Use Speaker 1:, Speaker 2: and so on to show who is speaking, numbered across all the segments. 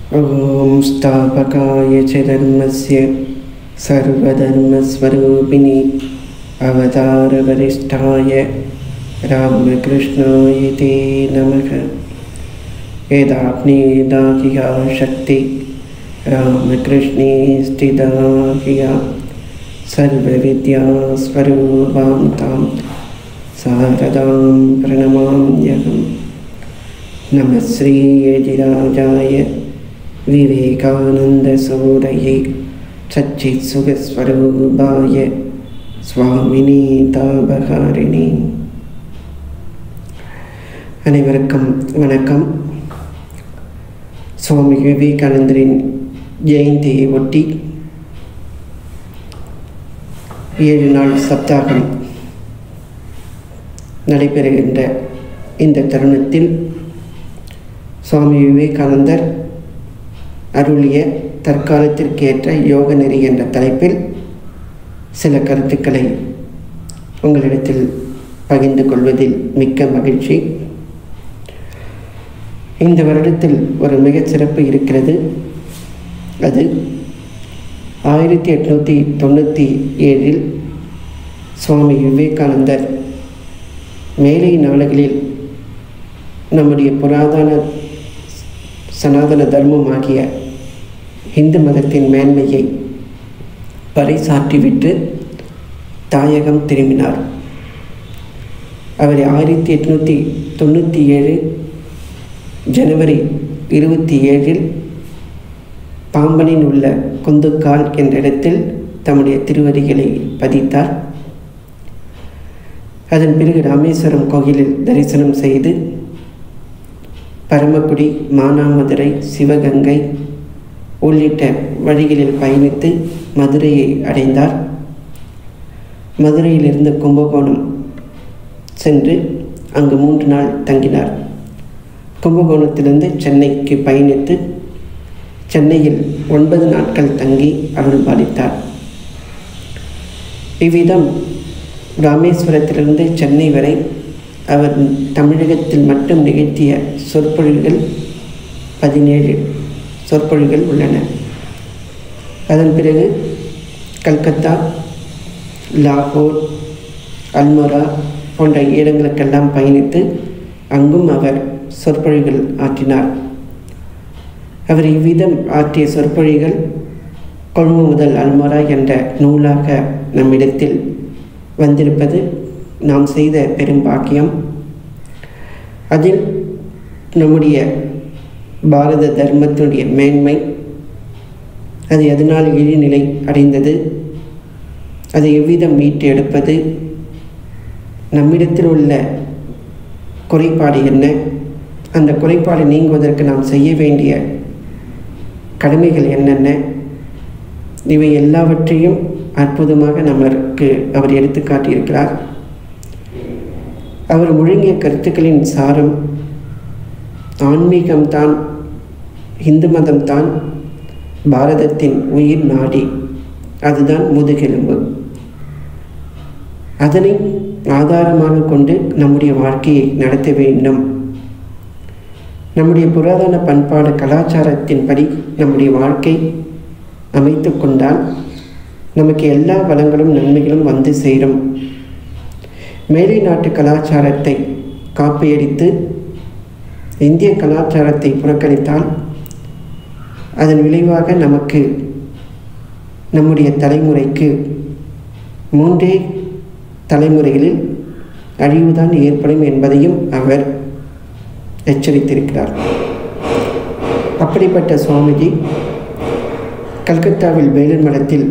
Speaker 1: ॐ स्थापकाय च धर्मस्य सर्वधर्मस्वरूपिणि अवतारवरिष्ठाय रामकृष्णाय ते नमः यदाग्नेदाहिया शक्ति रामकृष्णे स्थिता हिया सर्वविद्यास्वरूपां तां शारदां प्रणमाम्यहम् नमः श्रीयतिराजाय विवेकानन्दसूरये सच्चित्सुखस्वरूपाय சுவாமினி தாபகாரிணி அனைவருக்கும் வணக்கம் சுவாமி விவேகானந்தரின் ஜெயந்தியை ஒட்டி ஏழு நாள் சப்தாகம் நடைபெறுகின்ற இந்த தருணத்தில் சுவாமி விவேகானந்தர் அருளிய தற்காலத்திற்கேற்ற யோக நெறி என்ற தலைப்பில் சில கருத்துக்களை உங்களிடத்தில் பகிர்ந்து கொள்வதில் மிக்க மகிழ்ச்சி இந்த வருடத்தில் ஒரு மிகச் சிறப்பு இருக்கிறது அது ஆயிரத்தி எட்நூற்றி தொண்ணூற்றி ஏழில் சுவாமி விவேகானந்தர் மேலை நாடுகளில் நம்முடைய புராதன சனாதன தர்மமாகிய இந்து மதத்தின் மேன்மையை பறைசாற்றிவிட்டு தாயகம் திரும்பினார் அவர் ஆயிரத்தி எட்நூற்றி தொண்ணூற்றி ஏழு ஜனவரி இருபத்தி ஏழில் பாம்பனில் உள்ள குந்துக்கால் என்ற இடத்தில் தம்முடைய திருவடிகளை பதித்தார் அதன் பிறகு ராமேஸ்வரம் கோயிலில் தரிசனம் செய்து பரமக்குடி மானாமதுரை சிவகங்கை உள்ளிட்ட வழிகளில் பயணித்து மதுரையை அடைந்தார் மதுரையிலிருந்து கும்பகோணம் சென்று அங்கு மூன்று நாள் தங்கினார் கும்பகோணத்திலிருந்து சென்னைக்கு பயணித்து சென்னையில் ஒன்பது நாட்கள் தங்கி அருள் பாலித்தார் இவ்விதம் ராமேஸ்வரத்திலிருந்து சென்னை வரை அவர் தமிழகத்தில் மட்டும் நிகழ்த்திய சொற்பொழில்கள் பதினேழு சொற்பொழிகள் உள்ளன அதன் பிறகு கல்கத்தா லாகூர் அல்மோரா போன்ற இடங்களுக்கெல்லாம் பயணித்து அங்கும் அவர் சொற்பொழிகள் ஆற்றினார் அவர் இவ்விதம் ஆற்றிய சொற்பொழிகள் கொழும்பு முதல் அல்மோரா என்ற நூலாக நம்மிடத்தில் வந்திருப்பது நாம் செய்த பெரும் பாக்கியம் அதில் நம்முடைய பாரத தர்மத்தினுடைய மேன்மை அது எதனால் இழிநிலை அடைந்தது அதை எவ்விதம் மீட்டு எடுப்பது நம்மிடத்தில் உள்ள குறைபாடு என்ன அந்த குறைபாடு நீங்குவதற்கு நாம் செய்ய வேண்டிய கடமைகள் என்னென்ன இவை எல்லாவற்றையும் அற்புதமாக நமக்கு அவர் எடுத்து காட்டியிருக்கிறார் அவர் முழங்கிய கருத்துக்களின் சாரம் ஆன்மீகம்தான் இந்து மதம்தான் பாரதத்தின் உயிர் நாடி அதுதான் முதுகெலும்பு அதனை ஆதாரமாக கொண்டு நம்முடைய வாழ்க்கையை நடத்த வேண்டும் நம்முடைய புராதன பண்பாடு கலாச்சாரத்தின்படி நம்முடைய வாழ்க்கை அமைத்து கொண்டால் நமக்கு எல்லா வளங்களும் நன்மைகளும் வந்து சேரும் மேலை நாட்டு கலாச்சாரத்தை காப்பியடித்து இந்திய கலாச்சாரத்தை புறக்கணித்தால் அதன் விளைவாக நமக்கு நம்முடைய தலைமுறைக்கு மூன்றே தலைமுறைகளில் அழிவுதான் ஏற்படும் என்பதையும் அவர் எச்சரித்திருக்கிறார் அப்படிப்பட்ட சுவாமிஜி கல்கத்தாவில் வேலூர் மடத்தில்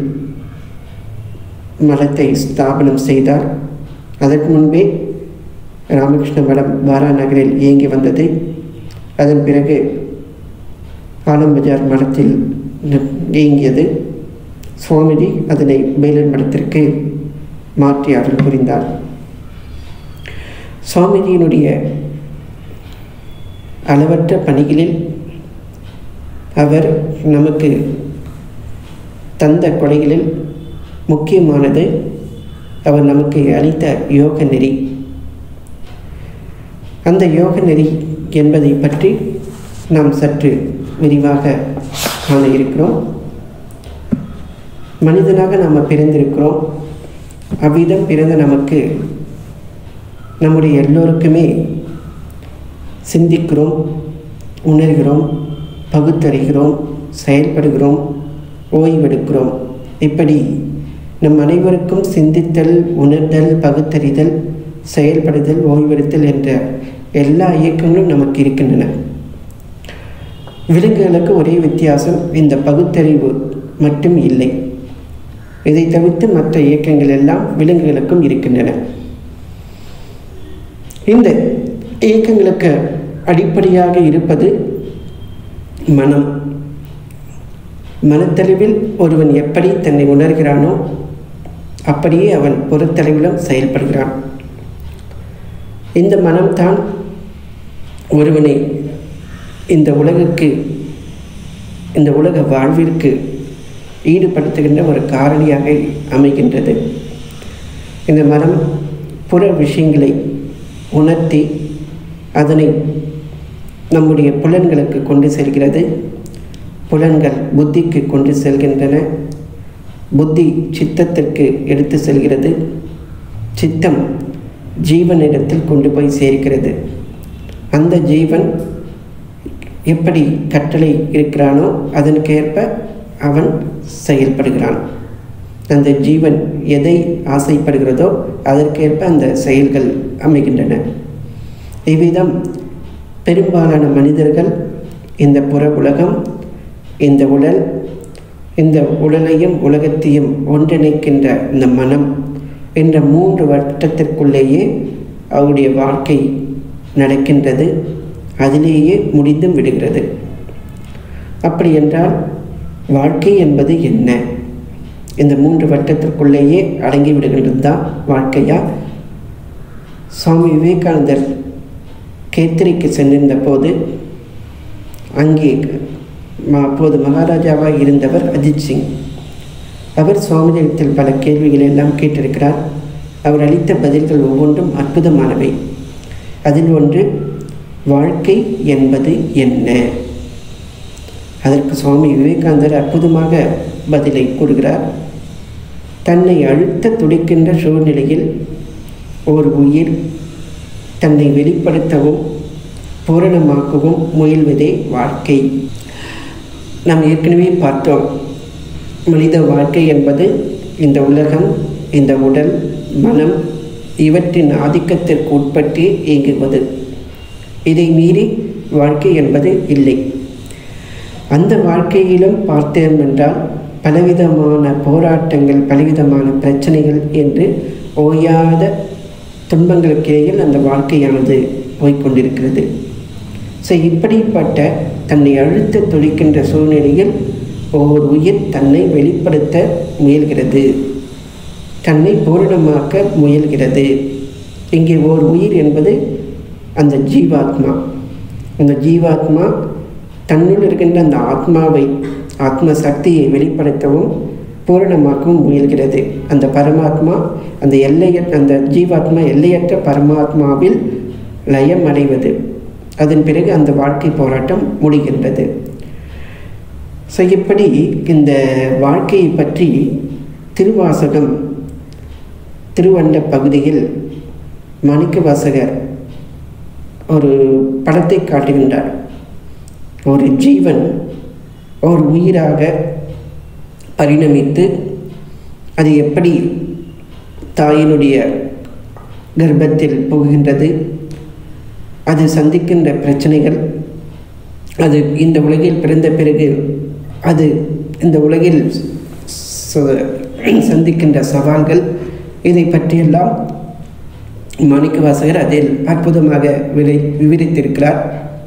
Speaker 1: மடத்தை ஸ்தாபனம் செய்தார் அதற்கு முன்பே ராமகிருஷ்ண மடம் பாரா நகரில் இயங்கி வந்தது அதன் பிறகு ஆலம்பஜார் மடத்தில் இயங்கியது சுவாமிஜி அதனை வேலூர் மடத்திற்கு மாற்றி அருள் புரிந்தார் சுவாமிஜியினுடைய அளவற்ற பணிகளில் அவர் நமக்கு தந்த கொடைகளில் முக்கியமானது அவர் நமக்கு அளித்த யோக நெறி அந்த யோக நெறி என்பதை பற்றி நாம் சற்று விரிவாக காண இருக்கிறோம் மனிதனாக நாம் பிறந்திருக்கிறோம் அவ்விதம் பிறந்த நமக்கு நம்முடைய எல்லோருக்குமே சிந்திக்கிறோம் உணர்கிறோம் பகுத்தறிகிறோம் செயல்படுகிறோம் ஓய்வெடுக்கிறோம் இப்படி நம் அனைவருக்கும் சிந்தித்தல் உணர்தல் பகுத்தறிதல் செயல்படுதல் ஓய்வெடுத்தல் என்ற எல்லா இயக்கங்களும் நமக்கு இருக்கின்றன விலங்குகளுக்கு ஒரே வித்தியாசம் இந்த பகுத்தறிவு மட்டும் இல்லை இதை தவிர்த்து மற்ற இயக்கங்கள் எல்லாம் விலங்குகளுக்கும் இருக்கின்றன இந்த இயக்கங்களுக்கு அடிப்படையாக இருப்பது மனம் மனத்தளவில் ஒருவன் எப்படி தன்னை உணர்கிறானோ அப்படியே அவன் புறத்தளவிலும் செயல்படுகிறான் இந்த மனம்தான் ஒருவனை இந்த உலகுக்கு இந்த உலக வாழ்விற்கு ஈடுபடுத்துகின்ற ஒரு காரணியாக அமைகின்றது இந்த மனம் புற விஷயங்களை உணர்த்தி அதனை நம்முடைய புலன்களுக்கு கொண்டு செல்கிறது புலன்கள் புத்திக்கு கொண்டு செல்கின்றன புத்தி சித்தத்திற்கு எடுத்து செல்கிறது சித்தம் ஜீவனிடத்தில் கொண்டு போய் சேர்க்கிறது அந்த ஜீவன் எப்படி கட்டளை இருக்கிறானோ அதற்கேற்ப அவன் செயல்படுகிறான் அந்த ஜீவன் எதை ஆசைப்படுகிறதோ அதற்கேற்ப அந்த செயல்கள் அமைகின்றன இவ்விதம் பெரும்பாலான மனிதர்கள் இந்த புற உலகம் இந்த உடல் இந்த உடலையும் உலகத்தையும் ஒன்றிணைக்கின்ற இந்த மனம் என்ற மூன்று வட்டத்திற்குள்ளேயே அவருடைய வாழ்க்கை நடக்கின்றது அதிலேயே முடிந்தும் விடுகிறது அப்படி என்றால் வாழ்க்கை என்பது என்ன இந்த மூன்று வட்டத்திற்குள்ளேயே அடங்கி விடுகின்றது தான் வாழ்க்கையா சுவாமி விவேகானந்தர் கேத்திரிக்கு சென்றிருந்த போது அங்கே அப்போது மகாராஜாவாக இருந்தவர் அஜித் சிங் அவர் சுவாமிஜிடத்தில் பல கேள்விகள் எல்லாம் கேட்டிருக்கிறார் அவர் அளித்த பதில்கள் ஒவ்வொன்றும் அற்புதமானவை அதில் ஒன்று வாழ்க்கை என்பது என்ன அதற்கு சுவாமி விவேகானந்தர் அற்புதமாக பதிலை கூறுகிறார் தன்னை அழுத்த துடிக்கின்ற சூழ்நிலையில் ஒரு உயிர் தன்னை வெளிப்படுத்தவும் பூரணமாக்கவும் முயல்வதே வாழ்க்கை நாம் ஏற்கனவே பார்த்தோம் மனித வாழ்க்கை என்பது இந்த உலகம் இந்த உடல் மனம் இவற்றின் ஆதிக்கத்திற்கு உட்பட்டு இயங்குவது இதை மீறி வாழ்க்கை என்பது இல்லை அந்த வாழ்க்கையிலும் பார்த்தோம் என்றால் பலவிதமான போராட்டங்கள் பலவிதமான பிரச்சனைகள் என்று ஓயாத துன்பங்களுக்கிடையில் அந்த வாழ்க்கையானது போய்கொண்டிருக்கிறது ஸோ இப்படிப்பட்ட தன்னை அழுத்த துடிக்கின்ற சூழ்நிலையில் ஒவ்வொரு உயிர் தன்னை வெளிப்படுத்த முயல்கிறது தன்னை பூரணமாக்க முயல்கிறது இங்கே ஓர் உயிர் என்பது அந்த ஜீவாத்மா அந்த ஜீவாத்மா தன்னுள் இருக்கின்ற அந்த ஆத்மாவை ஆத்ம சக்தியை வெளிப்படுத்தவும் பூரணமாக்கவும் முயல்கிறது அந்த பரமாத்மா அந்த எல்லையற்ற அந்த ஜீவாத்மா எல்லையற்ற பரமாத்மாவில் லயம் அடைவது அதன் பிறகு அந்த வாழ்க்கை போராட்டம் முடிகின்றது ஸோ இப்படி இந்த வாழ்க்கையை பற்றி திருவாசகம் திருவண்ட பகுதியில் மாணிக்க வாசகர் ஒரு படத்தை காட்டுகின்றார் ஒரு ஜீவன் ஒரு உயிராக பரிணமித்து அது எப்படி தாயினுடைய கர்ப்பத்தில் புகுகின்றது அது சந்திக்கின்ற பிரச்சனைகள் அது இந்த உலகில் பிறந்த பிறகு அது இந்த உலகில் சந்திக்கின்ற சவால்கள் இதை பற்றியெல்லாம் மாணிக்க வாசகர் அதில் அற்புதமாக விரை விவரித்திருக்கிறார்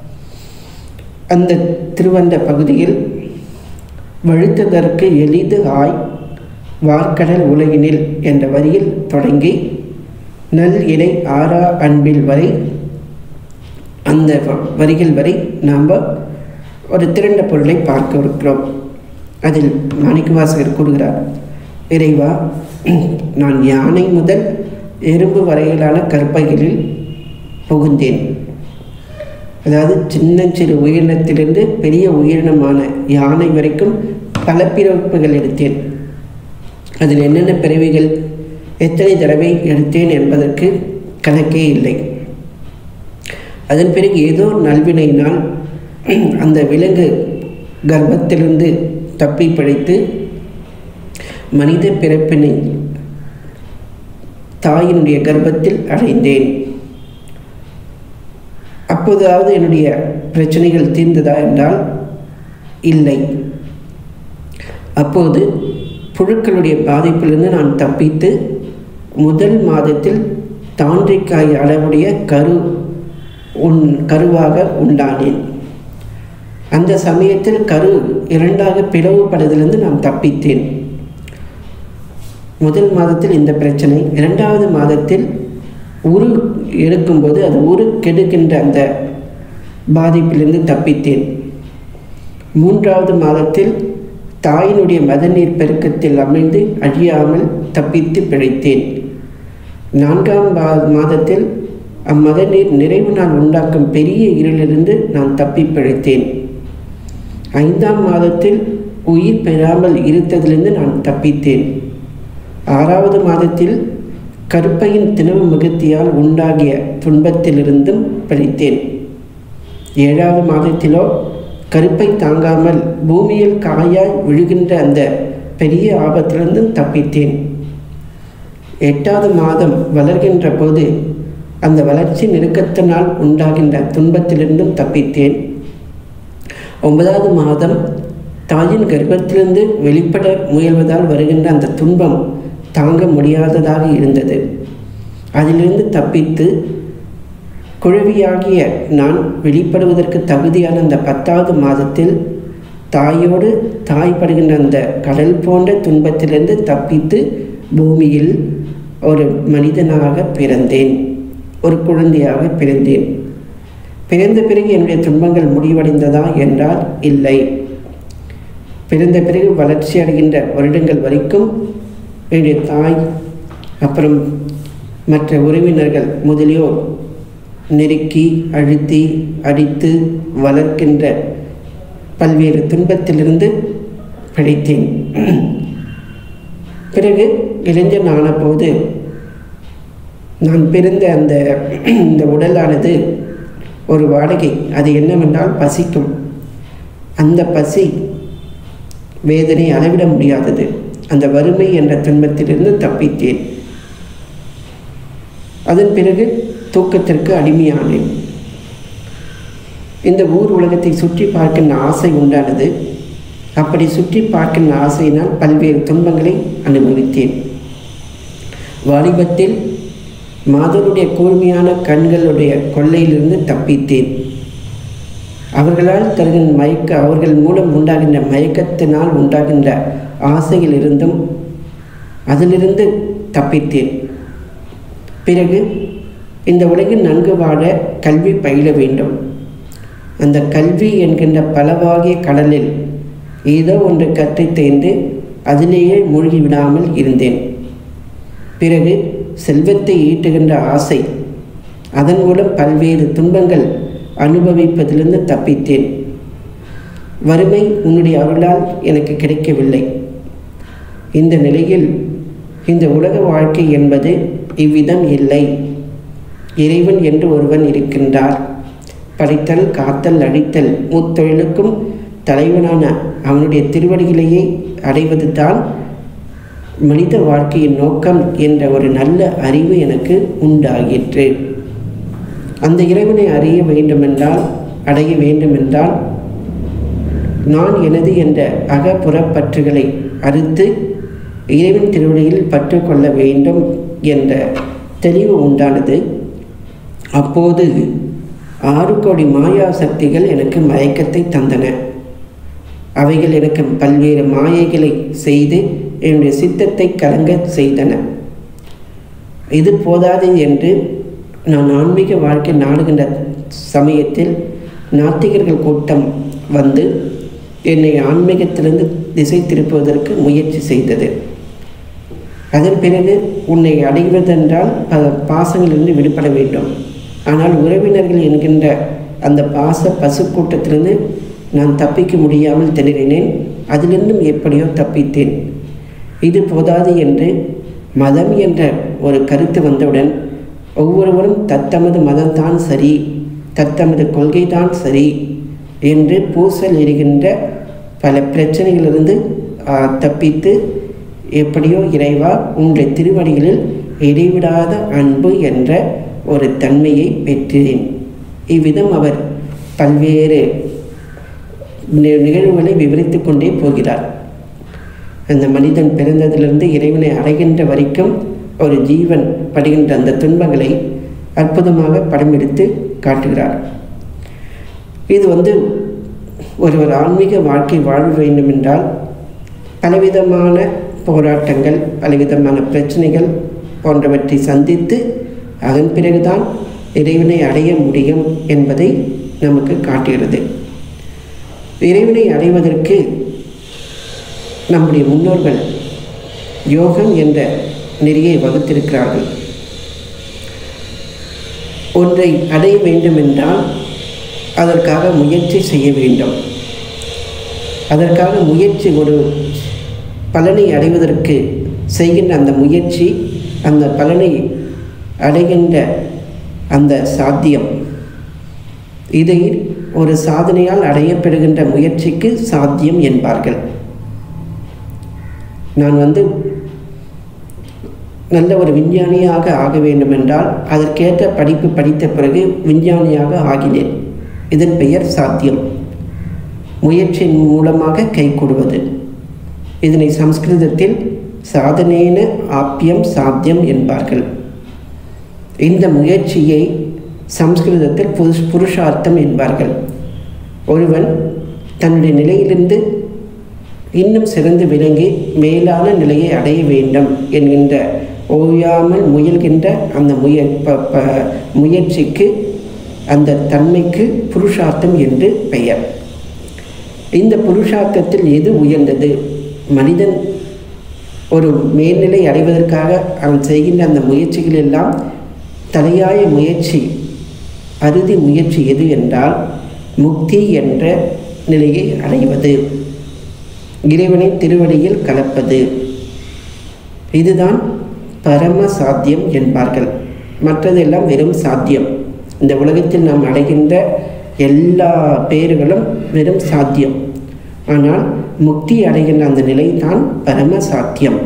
Speaker 1: அந்த திருவந்த பகுதியில் வழுத்ததற்கு எளிது ஆய் வார்க்கடல் உலகினில் என்ற வரியில் தொடங்கி நல் இலை ஆறா அன்பில் வரை அந்த வரிகள் வரை நாம் ஒரு திரண்ட பொருளை பார்க்க இருக்கிறோம் அதில் மாணிக்கவாசகர் கூறுகிறார் இறைவா நான் யானை முதல் எறும்பு வரையிலான கற்பைகளில் புகுந்தேன் அதாவது சின்னஞ்சிறு உயிரினத்திலிருந்து பெரிய உயிரினமான யானை வரைக்கும் பல பிறப்புகள் எடுத்தேன் அதில் என்னென்ன பிறவிகள் எத்தனை தடவை எடுத்தேன் என்பதற்கு கணக்கே இல்லை அதன் பிறகு ஏதோ நல்வினையினால் அந்த விலங்கு கர்ப்பத்திலிருந்து தப்பி பிழைத்து மனித பிறப்பினை தாயினுடைய கர்ப்பத்தில் அடைந்தேன் அப்போதாவது என்னுடைய பிரச்சனைகள் தீர்ந்ததா என்றால் இல்லை அப்போது புழுக்களுடைய பாதிப்பிலிருந்து நான் தப்பித்து முதல் மாதத்தில் தாண்டிக்காய் அளவுடைய கரு உன் கருவாக உண்டானேன் அந்த சமயத்தில் கரு இரண்டாக பிளவுபடுவதிலிருந்து நான் தப்பித்தேன் முதல் மாதத்தில் இந்த பிரச்சனை இரண்டாவது மாதத்தில் உரு எடுக்கும்போது அது உரு கெடுக்கின்ற அந்த பாதிப்பிலிருந்து தப்பித்தேன் மூன்றாவது மாதத்தில் தாயினுடைய மதநீர் பெருக்கத்தில் அமைந்து அழியாமல் தப்பித்து பிழைத்தேன் நான்காம் மாதத்தில் அம்மதநீர் நிறைவு நாள் உண்டாக்கும் பெரிய இருளிலிருந்து நான் தப்பி பிழைத்தேன் ஐந்தாம் மாதத்தில் உயிர் பெறாமல் இருத்ததிலிருந்து நான் தப்பித்தேன் ஆறாவது மாதத்தில் கருப்பையின் தினவு மிகுத்தியால் உண்டாகிய துன்பத்திலிருந்தும் பிழைத்தேன் ஏழாவது மாதத்திலோ கருப்பை தாங்காமல் பூமியில் காயாய் விழுகின்ற அந்த பெரிய ஆபத்திலிருந்தும் தப்பித்தேன் எட்டாவது மாதம் வளர்கின்ற போது அந்த வளர்ச்சி நெருக்கத்தினால் உண்டாகின்ற துன்பத்திலிருந்தும் தப்பித்தேன் ஒன்பதாவது மாதம் தாயின் கர்ப்பத்திலிருந்து வெளிப்பட முயல்வதால் வருகின்ற அந்த துன்பம் தாங்க முடியாததாக இருந்தது அதிலிருந்து தப்பித்து குழவியாகிய நான் வெளிப்படுவதற்கு தகுதியான அந்த பத்தாவது மாதத்தில் தாயோடு தாய் படுகின்ற அந்த கடல் போன்ற துன்பத்திலிருந்து தப்பித்து பூமியில் ஒரு மனிதனாக பிறந்தேன் ஒரு குழந்தையாக பிறந்தேன் பிறந்த பிறகு என்னுடைய துன்பங்கள் முடிவடைந்ததா என்றால் இல்லை பிறந்த பிறகு வளர்ச்சி அடைகின்ற வருடங்கள் வரைக்கும் என்னுடைய தாய் அப்புறம் மற்ற உறவினர்கள் முதலியோர் நெருக்கி அழுத்தி அடித்து வளர்க்கின்ற பல்வேறு துன்பத்திலிருந்து பிழைத்தேன் பிறகு இளைஞன் ஆனபோது நான் பிறந்த அந்த இந்த உடலானது ஒரு வாடகை அது என்னவென்றால் பசிக்கும் அந்த பசி வேதனை அளவிட முடியாதது அந்த வறுமை என்ற துன்பத்திலிருந்து தப்பித்தேன் அதன் பிறகு தூக்கத்திற்கு அடிமையானேன் இந்த ஊர் உலகத்தை சுற்றி பார்க்கின்ற ஆசை உண்டானது அப்படி சுற்றி பார்க்கின்ற ஆசையினால் பல்வேறு துன்பங்களை அனுபவித்தேன் வாலிபத்தில் மாதருடைய கூர்மையான கண்களுடைய கொள்ளையிலிருந்து தப்பித்தேன் அவர்களால் தருகின்ற மயக்க அவர்கள் மூலம் உண்டாகின்ற மயக்கத்தினால் உண்டாகின்ற ஆசையிலிருந்தும் அதிலிருந்து தப்பித்தேன் பிறகு இந்த உலகில் நன்கு வாழ கல்வி பயில வேண்டும் அந்த கல்வி என்கின்ற பலவாகிய கடலில் ஏதோ ஒன்று கற்று தேர்ந்து அதிலேயே மூழ்கி விடாமல் இருந்தேன் பிறகு செல்வத்தை ஈட்டுகின்ற ஆசை அதன் மூலம் பல்வேறு துன்பங்கள் அனுபவிப்பதிலிருந்து தப்பித்தேன் வறுமை உன்னுடைய அருளால் எனக்கு கிடைக்கவில்லை இந்த நிலையில் இந்த உலக வாழ்க்கை என்பது இவ்விதம் இல்லை இறைவன் என்று ஒருவன் இருக்கின்றார் படைத்தல் காத்தல் அழித்தல் முத்தொழிலுக்கும் தலைவனான அவனுடைய திருவடிகளையே அடைவது தான் மனித வாழ்க்கையின் நோக்கம் என்ற ஒரு நல்ல அறிவு எனக்கு உண்டாகிற்று அந்த இறைவனை அறிய வேண்டுமென்றால் அடைய வேண்டுமென்றால் நான் எனது என்ற அகப்புறப்பற்றுகளை அறுத்து இறைவன் திருவடியில் பற்று கொள்ள வேண்டும் என்ற தெளிவு உண்டானது அப்போது ஆறு கோடி மாயா சக்திகள் எனக்கு மயக்கத்தை தந்தன அவைகள் எனக்கு பல்வேறு மாயைகளை செய்து என்னுடைய சித்தத்தை கலங்க செய்தன இது போதாது என்று நான் ஆன்மீக வாழ்க்கை நாடுகின்ற சமயத்தில் நாத்திகர்கள் கூட்டம் வந்து என்னை ஆன்மீகத்திலிருந்து திசை திருப்புவதற்கு முயற்சி செய்தது அதன் பிறகு உன்னை அடைவதென்றால் ப பாசங்களிலிருந்து விடுபட வேண்டும் ஆனால் உறவினர்கள் என்கின்ற அந்த பாச பசு கூட்டத்திலிருந்து நான் தப்பிக்க முடியாமல் திணறினேன் அதிலிருந்தும் எப்படியோ தப்பித்தேன் இது போதாது என்று மதம் என்ற ஒரு கருத்து வந்தவுடன் ஒவ்வொருவரும் தத்தமது மதம்தான் சரி தத்தமது கொள்கைதான் சரி என்று பூசல் எரிகின்ற பல பிரச்சனைகளிலிருந்து தப்பித்து எப்படியோ இறைவா உங்கள் திருவடிகளில் இடைவிடாத அன்பு என்ற ஒரு தன்மையை பெற்றேன் இவ்விதம் அவர் பல்வேறு நிகழ்வுகளை விவரித்து கொண்டே போகிறார் அந்த மனிதன் பிறந்ததிலிருந்து இறைவனை அடைகின்ற வரைக்கும் ஒரு ஜீவன் படுகின்ற அந்த துன்பங்களை அற்புதமாக படம் எடுத்து காட்டுகிறார் இது வந்து ஒருவர் ஆன்மீக வாழ்க்கை வாழ வேண்டும் என்றால் பலவிதமான போராட்டங்கள் பலவிதமான பிரச்சனைகள் போன்றவற்றை சந்தித்து அதன் பிறகுதான் இறைவனை அடைய முடியும் என்பதை நமக்கு காட்டுகிறது இறைவனை அடைவதற்கு நம்முடைய முன்னோர்கள் யோகம் என்ற நெறியை வகுத்திருக்கிறார்கள் ஒன்றை அடைய வேண்டும் என்றால் அதற்காக முயற்சி செய்ய வேண்டும் அதற்காக முயற்சி ஒரு பலனை அடைவதற்கு செய்கின்ற அந்த முயற்சி அந்த பலனை அடைகின்ற அந்த சாத்தியம் இதை ஒரு சாதனையால் அடையப்படுகின்ற முயற்சிக்கு சாத்தியம் என்பார்கள் நான் வந்து நல்ல ஒரு விஞ்ஞானியாக ஆக வேண்டும் என்றால் அதற்கேற்ற படிப்பு படித்த பிறகு விஞ்ஞானியாக ஆகினேன் இதன் பெயர் சாத்தியம் முயற்சியின் மூலமாக கை கொடுவது இதனை சம்ஸ்கிருதத்தில் சாதனேன ஆப்பியம் சாத்தியம் என்பார்கள் இந்த முயற்சியை சம்ஸ்கிருதத்தில் புருஷ் புருஷார்த்தம் என்பார்கள் ஒருவன் தன்னுடைய நிலையிலிருந்து இன்னும் சிறந்து விளங்கி மேலான நிலையை அடைய வேண்டும் என்கின்ற ஓயாமல் முயல்கின்ற அந்த முய ப ப முயற்சிக்கு அந்த தன்மைக்கு புருஷார்த்தம் என்று பெயர் இந்த புருஷார்த்தத்தில் எது உயர்ந்தது மனிதன் ஒரு மேல்நிலை அடைவதற்காக அவன் செய்கின்ற அந்த முயற்சிகள் எல்லாம் தலையாய முயற்சி அறுதி முயற்சி எது என்றால் முக்தி என்ற நிலையை அடைவது இறைவனை திருவடியில் கலப்பது இதுதான் பரம சாத்தியம் என்பார்கள் மற்றதெல்லாம் வெறும் சாத்தியம் இந்த உலகத்தில் நாம் அடைகின்ற எல்லா பேர்களும் வெறும் சாத்தியம் ஆனால் முக்தி அடைகின்ற அந்த நிலை தான் பரம சாத்தியம்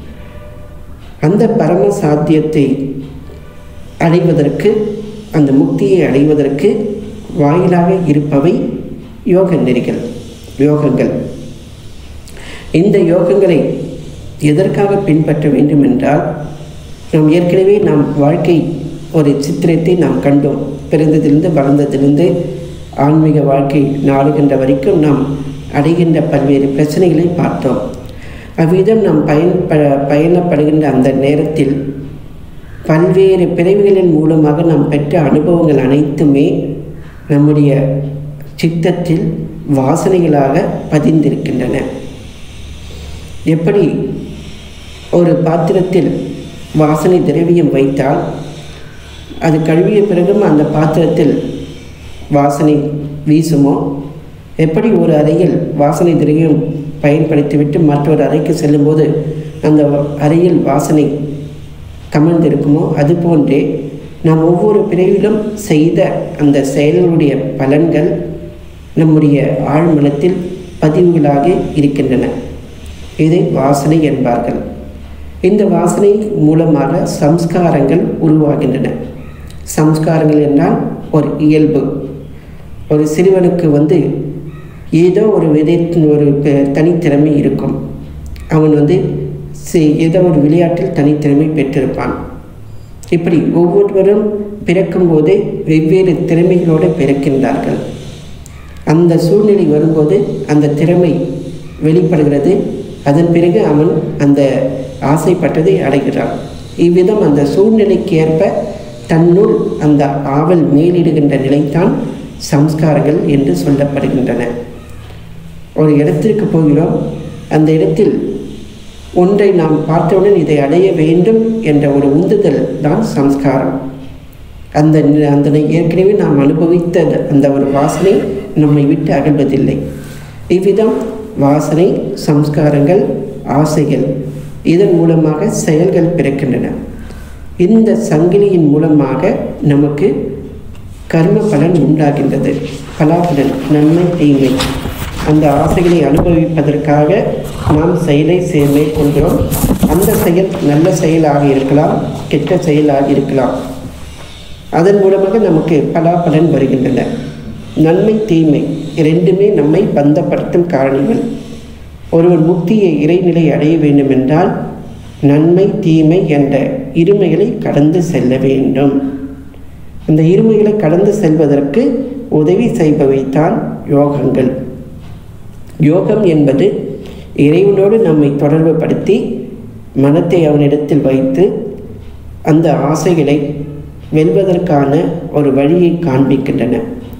Speaker 1: அந்த பரம சாத்தியத்தை அடைவதற்கு அந்த முக்தியை அடைவதற்கு வாயிலாக இருப்பவை யோக நெறிகள் யோகங்கள் இந்த யோகங்களை எதற்காக பின்பற்ற வேண்டும் என்றால் நாம் ஏற்கனவே நாம் வாழ்க்கை ஒரு சித்திரத்தை நாம் கண்டோம் பிறந்ததிலிருந்து வளர்ந்ததிலிருந்து ஆன்மீக வாழ்க்கை நாடுகின்ற வரைக்கும் நாம் அடைகின்ற பல்வேறு பிரச்சனைகளை பார்த்தோம் அவ்விதம் நாம் பயன் ப பயணப்படுகின்ற அந்த நேரத்தில் பல்வேறு பிறவிகளின் மூலமாக நாம் பெற்ற அனுபவங்கள் அனைத்துமே நம்முடைய சித்தத்தில் வாசனைகளாக பதிந்திருக்கின்றன எப்படி ஒரு பாத்திரத்தில் வாசனை திரவியம் வைத்தால் அது கழுவிய பிறகும் அந்த பாத்திரத்தில் வாசனை வீசுமோ எப்படி ஒரு அறையில் வாசனை திரவியம் பயன்படுத்திவிட்டு மற்றொரு அறைக்கு செல்லும்போது அந்த அறையில் வாசனை கமழ்ந்திருக்குமோ அதுபோன்றே நாம் ஒவ்வொரு பிரிவிலும் செய்த அந்த செயல்களுடைய பலன்கள் நம்முடைய ஆழ்மனத்தில் பதிவுகளாக இருக்கின்றன இதை வாசனை என்பார்கள் இந்த வாசனை மூலமாக சம்ஸ்காரங்கள் உருவாகின்றன சம்ஸ்காரங்கள் என்றால் ஒரு இயல்பு ஒரு சிறுவனுக்கு வந்து ஏதோ ஒரு விதை ஒரு தனித்திறமை இருக்கும் அவன் வந்து ஏதோ ஒரு விளையாட்டில் தனித்திறமை பெற்றிருப்பான் இப்படி ஒவ்வொருவரும் பிறக்கும் போதே வெவ்வேறு திறமைகளோடு பிறக்கின்றார்கள் அந்த சூழ்நிலை வரும்போது அந்த திறமை வெளிப்படுகிறது அதன் பிறகு அவன் அந்த ஆசைப்பட்டதை அடைகிறான் இவ்விதம் அந்த சூழ்நிலைக்கு ஏற்ப தன்னுள் அந்த ஆவல் மேலிடுகின்ற நிலைத்தான் சம்ஸ்காரங்கள் என்று சொல்லப்படுகின்றன ஒரு இடத்திற்கு போகிறோம் அந்த இடத்தில் ஒன்றை நாம் பார்த்தவுடன் இதை அடைய வேண்டும் என்ற ஒரு உந்துதல் தான் சம்ஸ்காரம் அந்த அந்த ஏற்கனவே நாம் அனுபவித்த அந்த ஒரு வாசனை நம்மை விட்டு அகல்வதில்லை இவ்விதம் வாசனை சம்ஸ்காரங்கள் ஆசைகள் இதன் மூலமாக செயல்கள் பிறக்கின்றன இந்த சங்கிலியின் மூலமாக நமக்கு கர்ம பலன் உண்டாகின்றது பலாபலன் நன்மை தீமை அந்த ஆசைகளை அனுபவிப்பதற்காக நாம் செயலை மேற்கொள்கிறோம் அந்த செயல் நல்ல செயலாக இருக்கலாம் கெட்ட செயலாக இருக்கலாம் அதன் மூலமாக நமக்கு பலாபலன் வருகின்றன நன்மை தீமை இரண்டுமே நம்மை பந்தப்படுத்தும் காரணிகள் ஒருவர் முக்தியை இறைநிலை அடைய வேண்டுமென்றால் நன்மை தீமை என்ற இருமைகளை கடந்து செல்ல வேண்டும் அந்த இருமைகளை கடந்து செல்வதற்கு உதவி செய்பவைத்தான் யோகங்கள் யோகம் என்பது இறைவனோடு நம்மை தொடர்பு படுத்தி மனத்தை அவனிடத்தில் வைத்து அந்த ஆசைகளை வெல்வதற்கான ஒரு வழியை காண்பிக்கின்றன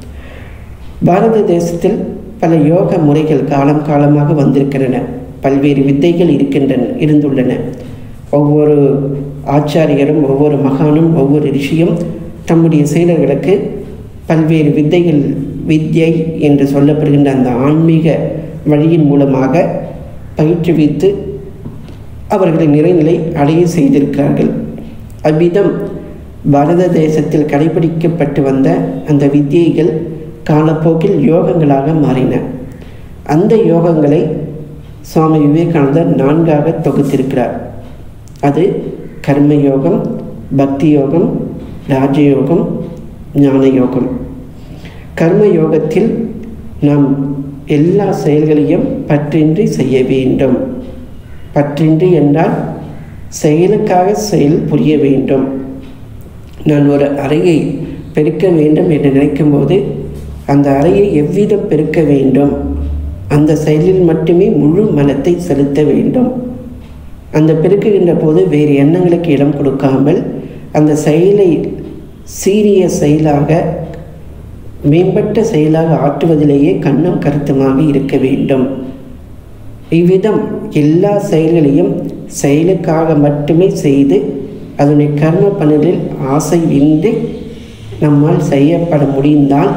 Speaker 1: பாரத தேசத்தில் பல யோக முறைகள் காலம் காலமாக வந்திருக்கின்றன பல்வேறு வித்தைகள் இருக்கின்றன இருந்துள்ளன ஒவ்வொரு ஆச்சாரியரும் ஒவ்வொரு மகானும் ஒவ்வொரு ரிஷியும் தம்முடைய செயலர்களுக்கு பல்வேறு வித்தைகள் வித்யை என்று சொல்லப்படுகின்ற அந்த ஆன்மீக வழியின் மூலமாக பயிற்றுவித்து அவர்களை நிறைநிலை அடைய செய்திருக்கிறார்கள் அவ்விதம் பாரத தேசத்தில் கடைபிடிக்கப்பட்டு வந்த அந்த வித்தியைகள் காலப்போக்கில் யோகங்களாக மாறின அந்த யோகங்களை சுவாமி விவேகானந்தர் நான்காக தொகுத்திருக்கிறார் அது கர்ம யோகம் பக்தி யோகம் ராஜயோகம் ஞான யோகம் கர்ம யோகத்தில் நாம் எல்லா செயல்களையும் பற்றின்றி செய்ய வேண்டும் பற்றின்றி என்றால் செயலுக்காக செயல் புரிய வேண்டும் நான் ஒரு அறையை பெருக்க வேண்டும் என்று நினைக்கும்போது அந்த அறையை எவ்விதம் பெருக்க வேண்டும் அந்த செயலில் மட்டுமே முழு மனத்தை செலுத்த வேண்டும் அந்த பெருக்குகின்ற போது வேறு எண்ணங்களுக்கு இடம் கொடுக்காமல் அந்த செயலை சீரிய செயலாக மேம்பட்ட செயலாக ஆற்றுவதிலேயே கண்ணும் கருத்துமாக இருக்க வேண்டும் இவ்விதம் எல்லா செயல்களையும் செயலுக்காக மட்டுமே செய்து அதனுடைய கர்ம பணிகளில் ஆசை இன்றி நம்மால் செய்யப்பட முடிந்தால்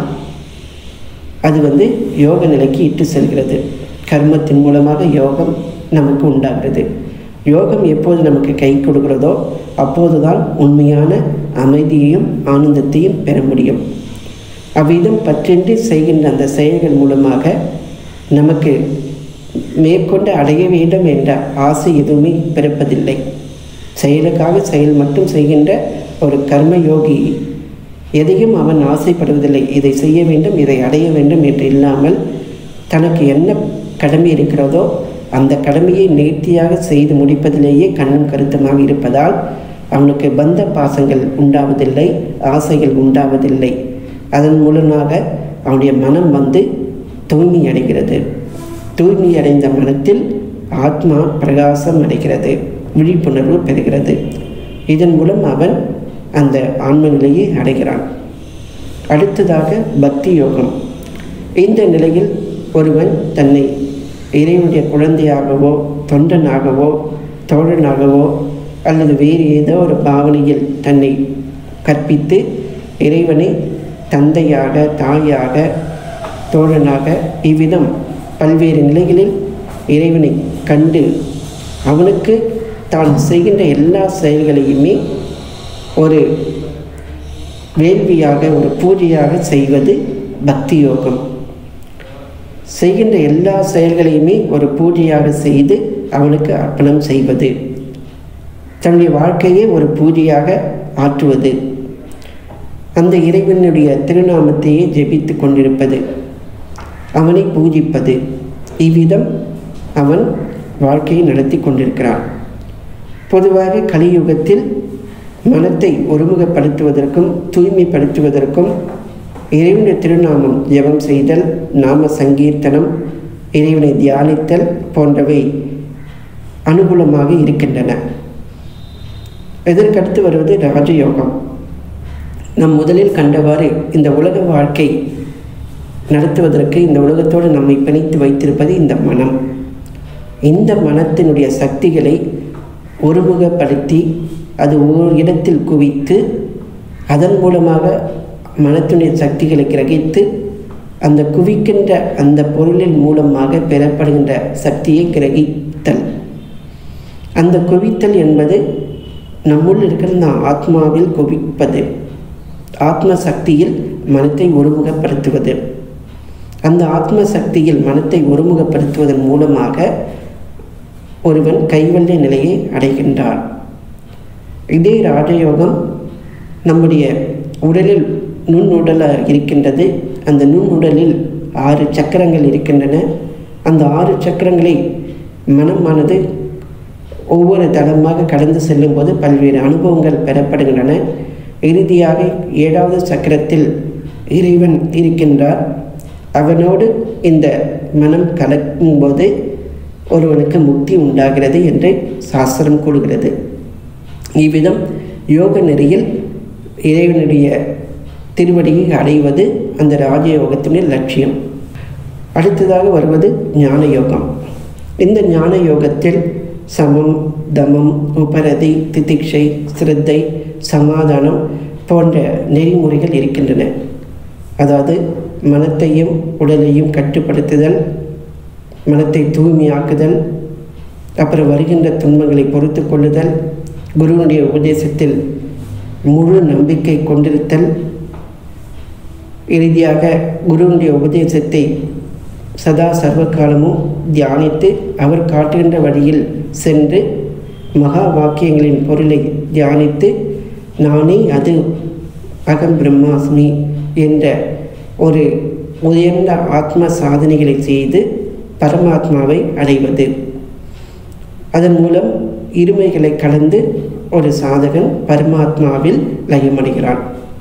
Speaker 1: அது வந்து யோக நிலைக்கு இட்டு செல்கிறது கர்மத்தின் மூலமாக யோகம் நமக்கு உண்டாகிறது யோகம் எப்போது நமக்கு கை கொடுக்கிறதோ அப்போதுதான் உண்மையான அமைதியையும் ஆனந்தத்தையும் பெற முடியும் அவ்விதம் பற்றின்றி செய்கின்ற அந்த செயல்கள் மூலமாக நமக்கு மேற்கொண்டு அடைய வேண்டும் என்ற ஆசை எதுவுமே பிறப்பதில்லை செயலுக்காக செயல் மட்டும் செய்கின்ற ஒரு கர்ம யோகி எதையும் அவன் ஆசைப்படுவதில்லை இதை செய்ய வேண்டும் இதை அடைய வேண்டும் என்று இல்லாமல் தனக்கு என்ன கடமை இருக்கிறதோ அந்த கடமையை நேர்த்தியாக செய்து முடிப்பதிலேயே கண்ணும் கருத்துமாக இருப்பதால் அவனுக்கு பந்த பாசங்கள் உண்டாவதில்லை ஆசைகள் உண்டாவதில்லை அதன் மூலமாக அவனுடைய மனம் வந்து தூய்மை அடைகிறது தூய்மை அடைந்த மனத்தில் ஆத்மா பிரகாசம் அடைகிறது விழிப்புணர்வு பெறுகிறது இதன் மூலம் அவன் அந்த ஆன்ம நிலையை அடைகிறான் அடுத்ததாக பக்தி யோகம் இந்த நிலையில் ஒருவன் தன்னை இறைவனுடைய குழந்தையாகவோ தொண்டனாகவோ தோழனாகவோ அல்லது வேறு ஏதோ ஒரு பாவனையில் தன்னை கற்பித்து இறைவனை தந்தையாக தாயாக தோழனாக இவ்விதம் பல்வேறு நிலைகளில் இறைவனை கண்டு அவனுக்கு தான் செய்கின்ற எல்லா செயல்களையுமே ஒரு வேள்வியாக ஒரு பூஜையாக செய்வது பக்தி யோகம் செய்கின்ற எல்லா செயல்களையுமே ஒரு பூஜையாக செய்து அவனுக்கு அர்ப்பணம் செய்வது தன்னுடைய வாழ்க்கையை ஒரு பூஜையாக ஆற்றுவது அந்த இறைவனுடைய திருநாமத்தையே ஜெபித்து கொண்டிருப்பது அவனை பூஜிப்பது இவ்விதம் அவன் வாழ்க்கையை நடத்தி கொண்டிருக்கிறான் பொதுவாக கலியுகத்தில் மனத்தை ஒருமுகப்படுத்துவதற்கும் தூய்மைப்படுத்துவதற்கும் இறைவனுடைய திருநாமம் ஜெபம் செய்தல் நாம சங்கீர்த்தனம் இறைவனை தியானித்தல் போன்றவை அனுகூலமாக இருக்கின்றன இதற்கடுத்து வருவது ராஜயோகம் நம் முதலில் கண்டவாறு இந்த உலக வாழ்க்கை நடத்துவதற்கு இந்த உலகத்தோடு நம்மை பிணைத்து வைத்திருப்பது இந்த மனம் இந்த மனத்தினுடைய சக்திகளை ஒருமுகப்படுத்தி அது ஓர் இடத்தில் குவித்து அதன் மூலமாக மனத்தினுடைய சக்திகளை கிரகித்து அந்த குவிக்கின்ற அந்த பொருளின் மூலமாக பெறப்படுகின்ற சக்தியை கிரகித்தல் அந்த குவித்தல் என்பது நம்முள் இருக்கிற இந்த ஆத்மாவில் குவிப்பது ஆத்ம சக்தியில் மனத்தை ஒருமுகப்படுத்துவது அந்த ஆத்ம சக்தியில் மனத்தை ஒருமுகப்படுத்துவதன் மூலமாக ஒருவன் கைவல்ய நிலையை அடைகின்றான் இதே ராஜயோகம் நம்முடைய உடலில் நுண்ணுடலாக இருக்கின்றது அந்த நுண்ணுடலில் ஆறு சக்கரங்கள் இருக்கின்றன அந்த ஆறு சக்கரங்களை மனமானது ஒவ்வொரு தளமாக கடந்து செல்லும்போது பல்வேறு அனுபவங்கள் பெறப்படுகின்றன இறுதியாக ஏழாவது சக்கரத்தில் இறைவன் இருக்கின்றார் அவனோடு இந்த மனம் கலக்கும்போது ஒருவனுக்கு முக்தி உண்டாகிறது என்று சாஸ்திரம் கூறுகிறது இவ்விதம் யோக நெறியில் இறைவனுடைய திருவடியை அடைவது அந்த ராஜயோகத்தினுடைய லட்சியம் அடுத்ததாக வருவது ஞான யோகம் இந்த ஞான யோகத்தில் சமம் தமம் உபரதி திதிக்ஷை சிரத்தை சமாதானம் போன்ற நெறிமுறைகள் இருக்கின்றன அதாவது மனத்தையும் உடலையும் கட்டுப்படுத்துதல் மனத்தை தூய்மையாக்குதல் அப்புறம் வருகின்ற துன்பங்களை பொறுத்து கொள்ளுதல் குருவனுடைய உபதேசத்தில் முழு நம்பிக்கை கொண்டிருத்தல் இறுதியாக குருவனுடைய உபதேசத்தை சதா சர்வகாலமும் தியானித்து அவர் காட்டுகின்ற வழியில் சென்று மகா வாக்கியங்களின் பொருளை தியானித்து நானே அது அகம் பிரம்மாஸ்மி என்ற ஒரு உயர்ந்த ஆத்ம சாதனைகளை செய்து பரமாத்மாவை அடைவது அதன் மூலம் இருமைகளை கலந்து ஒரு சாதகன் பரமாத்மாவில் லயமடைகிறான்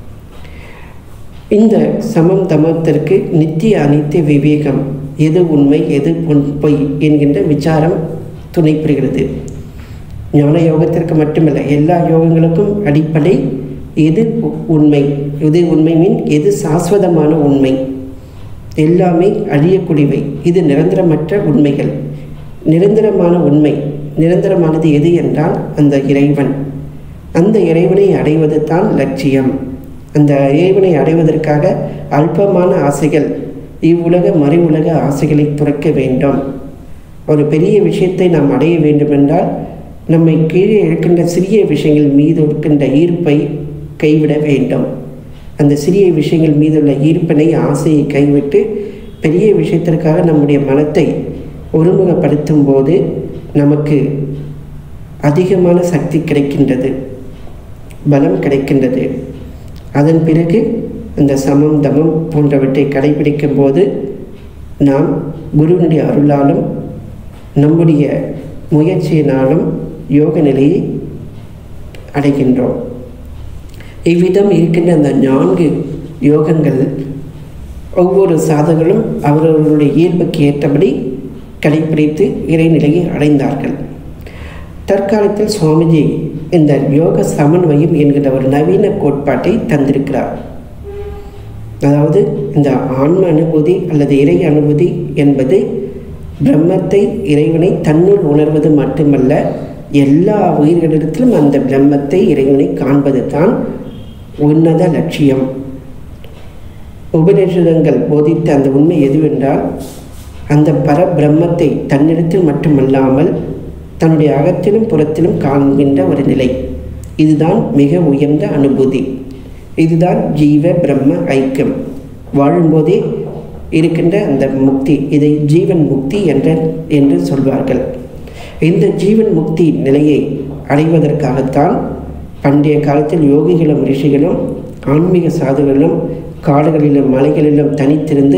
Speaker 1: இந்த சமம் தமத்திற்கு நித்திய அனித்திய விவேகம் எது உண்மை எது பொய் என்கின்ற விசாரம் துணை புரிகிறது ஞான யோகத்திற்கு மட்டுமல்ல எல்லா யோகங்களுக்கும் அடிப்படை எது உண்மை எது உண்மை மீன் எது சாஸ்வதமான உண்மை எல்லாமே அழியக்கூடியவை இது நிரந்தரமற்ற உண்மைகள் நிரந்தரமான உண்மை நிரந்தரமானது எது என்றால் அந்த இறைவன் அந்த இறைவனை அடைவது தான் லட்சியம் அந்த இறைவனை அடைவதற்காக அல்பமான ஆசைகள் இவ்வுலக மறை உலக ஆசைகளை துறக்க வேண்டும் ஒரு பெரிய விஷயத்தை நாம் அடைய வேண்டுமென்றால் நம்மை கீழே இருக்கின்ற சிறிய விஷயங்கள் மீது இருக்கின்ற ஈர்ப்பை கைவிட வேண்டும் அந்த சிறிய விஷயங்கள் மீதுள்ள ஈர்ப்பினை ஆசையை கைவிட்டு பெரிய விஷயத்திற்காக நம்முடைய மனத்தை ஒருமுகப்படுத்தும் போது நமக்கு அதிகமான சக்தி கிடைக்கின்றது பலம் கிடைக்கின்றது அதன் பிறகு அந்த சமம் தமம் போன்றவற்றை கடைபிடிக்கும் போது நாம் குருவினுடைய அருளாலும் நம்முடைய முயற்சியினாலும் யோக நிலையை அடைகின்றோம் இவ்விதம் இருக்கின்ற அந்த நான்கு யோகங்கள் ஒவ்வொரு சாதகர்களும் அவரவர்களுடைய இயல்புக்கு ஏற்றபடி கடைபிடித்து இறைநிலையை அடைந்தார்கள் தற்காலத்தில் சுவாமிஜி இந்த யோக சமன்வயம் என்கிற ஒரு நவீன கோட்பாட்டை தந்திருக்கிறார் அதாவது இந்த ஆன்ம அனுபூதி அல்லது இறை அனுபூதி என்பது பிரம்மத்தை இறைவனை தன்னுள் உணர்வது மட்டுமல்ல எல்லா உயிர்களிடத்திலும் அந்த பிரம்மத்தை இறைவனை காண்பது தான் உன்னத லட்சியம் உபநிஷதங்கள் போதித்த அந்த உண்மை எதுவென்றால் அந்த பரபிரம்மத்தை தன்னிடத்தில் மட்டுமல்லாமல் தன்னுடைய அகத்திலும் புறத்திலும் காண்கின்ற ஒரு நிலை இதுதான் மிக உயர்ந்த அனுபூதி இதுதான் ஜீவ பிரம்ம ஐக்கியம் வாழும்போதே இருக்கின்ற அந்த முக்தி இதை ஜீவன் முக்தி என்ற என்று சொல்வார்கள் இந்த ஜீவன் முக்தி நிலையை அடைவதற்காகத்தான் பண்டைய காலத்தில் யோகிகளும் ரிஷிகளும் ஆன்மீக சாதுகளும் காடுகளிலும் மலைகளிலும் தனித்திருந்து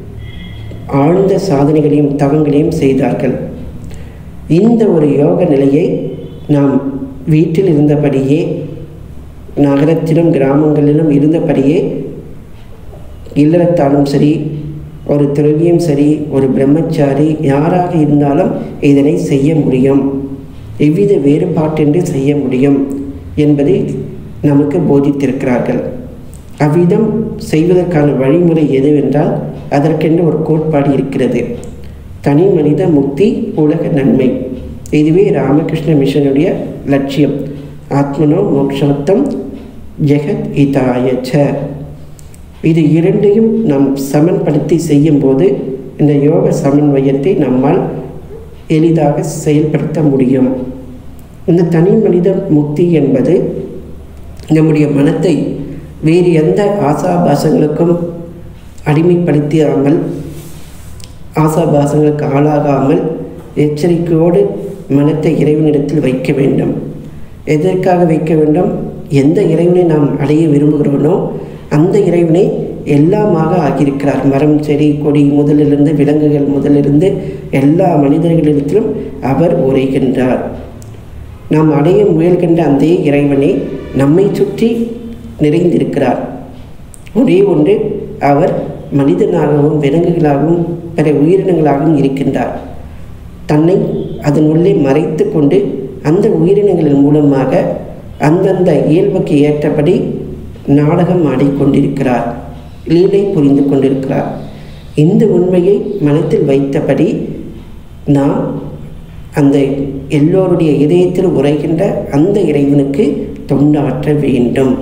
Speaker 1: ஆழ்ந்த சாதனைகளையும் தவங்களையும் செய்தார்கள் இந்த ஒரு யோக நிலையை நாம் வீட்டில் இருந்தபடியே நகரத்திலும் கிராமங்களிலும் இருந்தபடியே இல்லறத்தாலும் சரி ஒரு துறவியும் சரி ஒரு பிரம்மச்சாரி யாராக இருந்தாலும் இதனை செய்ய முடியும் எவ்வித வேறுபாட்டின்றி செய்ய முடியும் என்பதை நமக்கு போதித்திருக்கிறார்கள் அவ்விதம் செய்வதற்கான வழிமுறை எதுவென்றால் அதற்கென்று ஒரு கோட்பாடு இருக்கிறது தனி மனித முக்தி உலக நன்மை இதுவே ராமகிருஷ்ண மிஷனுடைய லட்சியம் ஆத்மனோ மோக்ஷார்த்தம் ஜெகத் இதாய ச இது இரண்டையும் நாம் சமன்படுத்தி செய்யும்போது இந்த யோக சமன்வயத்தை நம்மால் எளிதாக செயல்படுத்த முடியும் இந்த தனி மனித முக்தி என்பது நம்முடைய மனத்தை வேறு எந்த ஆசாபாசங்களுக்கும் அடிமைப்படுத்தாமல் ஆசாபாசங்களுக்கு ஆளாகாமல் எச்சரிக்கையோடு மனத்தை இறைவனிடத்தில் வைக்க வேண்டும் எதற்காக வைக்க வேண்டும் எந்த இறைவனை நாம் அடைய விரும்புகிறோனோ அந்த இறைவனை எல்லாமாக ஆகியிருக்கிறார் மரம் செடி கொடி முதலிலிருந்து விலங்குகள் முதலிருந்து எல்லா மனிதர்களிடத்திலும் அவர் உரைகின்றார் நாம் அடைய முயல்கின்ற அந்த இறைவனை நம்மை சுற்றி நிறைந்திருக்கிறார் ஒரே ஒன்று அவர் மனிதனாகவும் விலங்குகளாகவும் பிற உயிரினங்களாகவும் இருக்கின்றார் தன்னை அதன் உள்ளே மறைத்து கொண்டு அந்த உயிரினங்களின் மூலமாக அந்தந்த இயல்புக்கு ஏற்றபடி நாடகம் ஆடிக்கொண்டிருக்கிறார் லீலை புரிந்து கொண்டிருக்கிறார் இந்த உண்மையை மனத்தில் வைத்தபடி நாம் அந்த எல்லோருடைய இதயத்தில் உரைகின்ற அந்த இறைவனுக்கு தொண்டாற்ற வேண்டும்